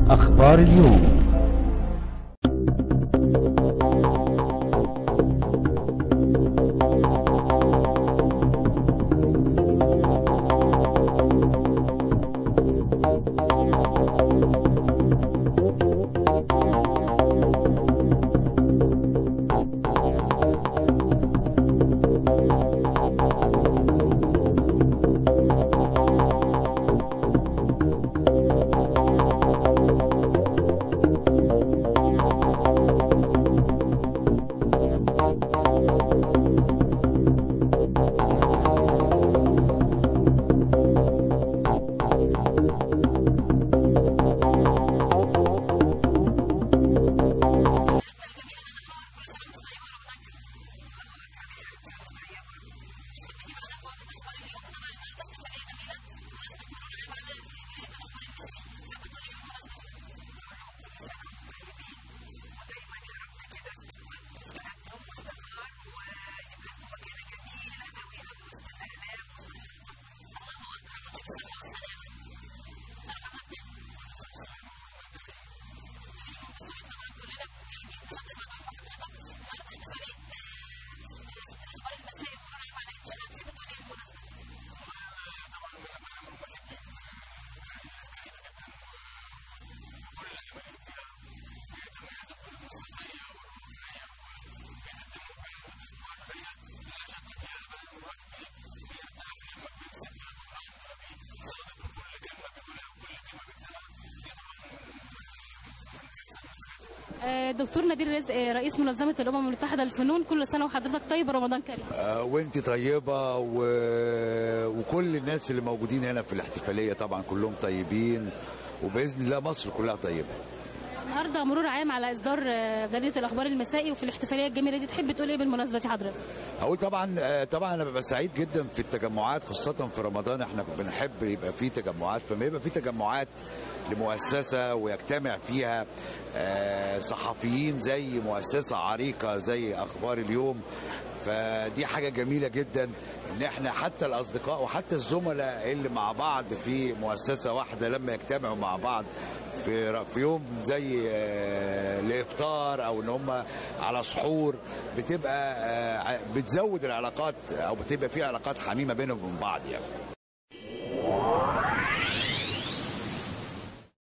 أخبار اليوم آه، دكتور نبيل رزق آه، رئيس منظمة الأمم المتحدة للفنون كل سنة وحضرتك طيب رمضان كريم آه، وانت طيبة و... وكل الناس اللي موجودين هنا في الاحتفالية طبعا كلهم طيبين وبإذن الله مصر كلها طيبة النهارده مرور عام على إصدار آه، جريدة الأخبار المسائي وفي الاحتفالية الجميلة دي تحب تقول إيه بالمناسبة دي حضرتك؟ هقول طبعا آه، طبعا انا ببقى سعيد جدا في التجمعات خاصة في رمضان احنا بنحب يبقى في تجمعات فما يبقى في تجمعات لمؤسسة ويجتمع فيها آه، صحفيين زي مؤسسة عريقة زي أخبار اليوم فدي حاجة جميلة جدا ان احنا حتى الاصدقاء وحتى الزملاء اللي مع بعض في مؤسسة واحدة لما يجتمعوا مع بعض في في يوم زي آه، الافطار او ان هم على سحور بتبقى آه، بتزود العلاقات او بتبقى في علاقات حميمه بينهم وبين بعض يعني